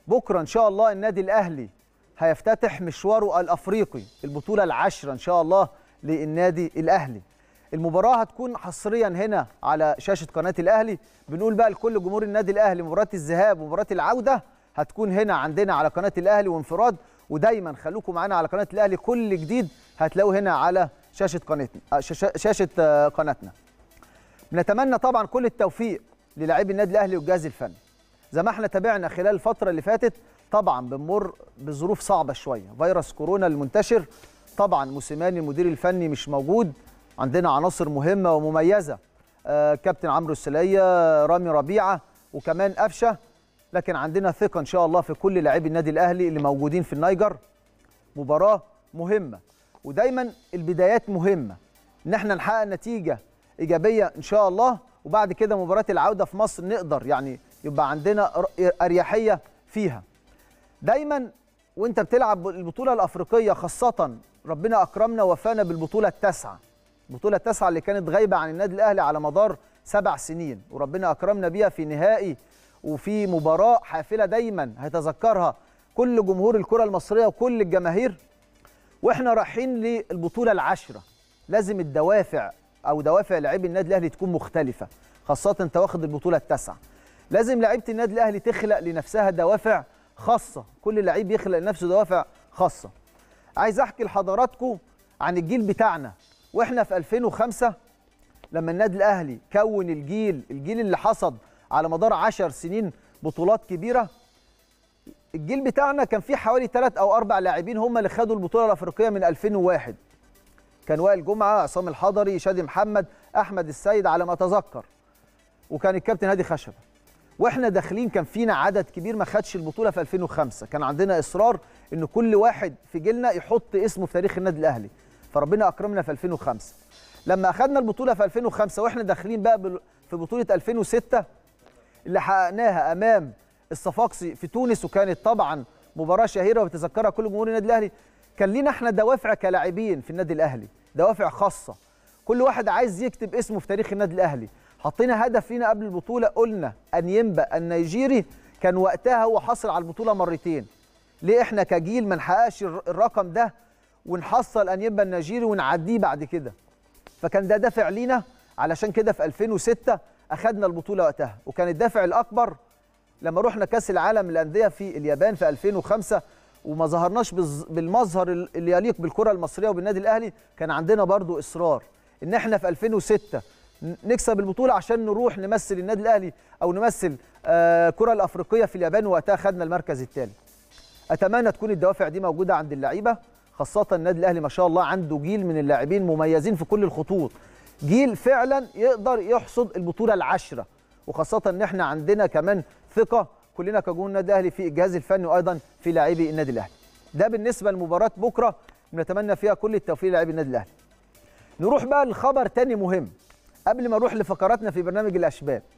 بكره ان شاء الله النادي الاهلي هيفتتح مشواره الافريقي البطوله العاشره ان شاء الله للنادي الاهلي المباراه هتكون حصريا هنا على شاشه قناه الاهلي بنقول بقى لكل جمهور النادي الاهلي مباراه الذهاب ومباراه العوده هتكون هنا عندنا على قناه الاهلي وانفراد ودايما خلوكم معانا على قناه الاهلي كل جديد هتلاقوه هنا على شاشه قناتنا آه، شاشة- شاشه آه، قناتنا بنتمنى طبعا كل التوفيق للاعبي النادي الاهلي والجهاز الفني زي ما احنا تابعنا خلال الفتره اللي فاتت طبعا بنمر بظروف صعبه شويه فيروس كورونا المنتشر طبعا موسيماني المدير الفني مش موجود عندنا عناصر مهمه ومميزه آه كابتن عمرو السليه رامي ربيعه وكمان قفشه لكن عندنا ثقه ان شاء الله في كل لاعبي النادي الاهلي اللي موجودين في النيجر مباراه مهمه ودايما البدايات مهمه ان احنا نحقق نتيجه ايجابيه ان شاء الله وبعد كده مباراه العوده في مصر نقدر يعني يبقى عندنا ر- اريحيه فيها دايما وانت بتلعب البطوله الافريقيه خاصه ربنا اكرمنا وفانا بالبطوله التاسعه البطوله التاسعه اللي كانت غايبه عن النادي الاهلي على مدار سبع سنين وربنا اكرمنا بيها في نهائي وفي مباراه حافله دايما هيتذكرها كل جمهور الكره المصريه وكل الجماهير واحنا رايحين للبطوله العاشره لازم الدوافع او دوافع لاعبي النادي الاهلي تكون مختلفه خاصه انت واخد البطوله التاسعه لازم لعيبه النادي الاهلي تخلق لنفسها دوافع خاصه كل لعيب يخلق لنفسه دوافع خاصه عايز احكي لحضراتكم عن الجيل بتاعنا واحنا في 2005 لما النادي الاهلي كون الجيل الجيل اللي حصد على مدار 10 سنين بطولات كبيره الجيل بتاعنا كان فيه حوالي ثلاث او اربع لاعبين هم اللي خدوا البطوله الافريقيه من 2001 كان وائل جمعه عصام الحضري شادي محمد احمد السيد على ما اتذكر وكان الكابتن هادي خشبه واحنا داخلين كان فينا عدد كبير ما خدش البطوله في 2005 كان عندنا اصرار ان كل واحد في جيلنا يحط اسمه في تاريخ النادي الاهلي فربنا اكرمنا في 2005 لما اخذنا البطوله في 2005 واحنا داخلين بقى بال- في بطوله 2006 اللي حققناها امام الصفاقسي في تونس وكانت طبعا مباراه شهيره وبتذكرها كل جمهور النادي الاهلي كان لينا احنا دوافع كلاعبين في النادي الاهلي دوافع خاصه كل واحد عايز يكتب اسمه في تاريخ النادي الاهلي حطينا هدف لينا قبل البطوله قلنا انيمبا النيجيري كان وقتها هو حصل على البطوله مرتين ليه احنا كجيل ما نحققش الر- الرقم ده ونحصل انيمبا النيجيري ونعديه بعد كده فكان ده دافع لينا علشان كده في 2006 اخذنا البطوله وقتها وكان الدافع الاكبر لما رحنا كاس العالم للانديه في اليابان في 2005 وما ظهرناش بالز- بالمظهر ال- اللي يليق بالكره المصريه وبالنادي الاهلي كان عندنا برضو اصرار ان احنا في 2006 ن- نكسب البطوله عشان نروح نمثل النادي الاهلي او نمثل آه، الكره الافريقيه في اليابان وقتها خدنا المركز الثالث اتمنى تكون الدوافع دي موجوده عند اللعيبه خاصه النادي الاهلي ما شاء الله عنده جيل من اللاعبين مميزين في كل الخطوط جيل فعلا يقدر يحصد البطوله العشره وخاصه ان احنا عندنا كمان ثقه كلنا كجمهور النادي الاهلي في الجهاز الفني وايضا في لاعبي النادي الاهلي ده بالنسبه لمباراه بكره بنتمنى فيها كل التوفيق للاعبي النادي الاهلي نروح بقى لخبر تاني مهم قبل ما نروح لفقراتنا في برنامج الاشبال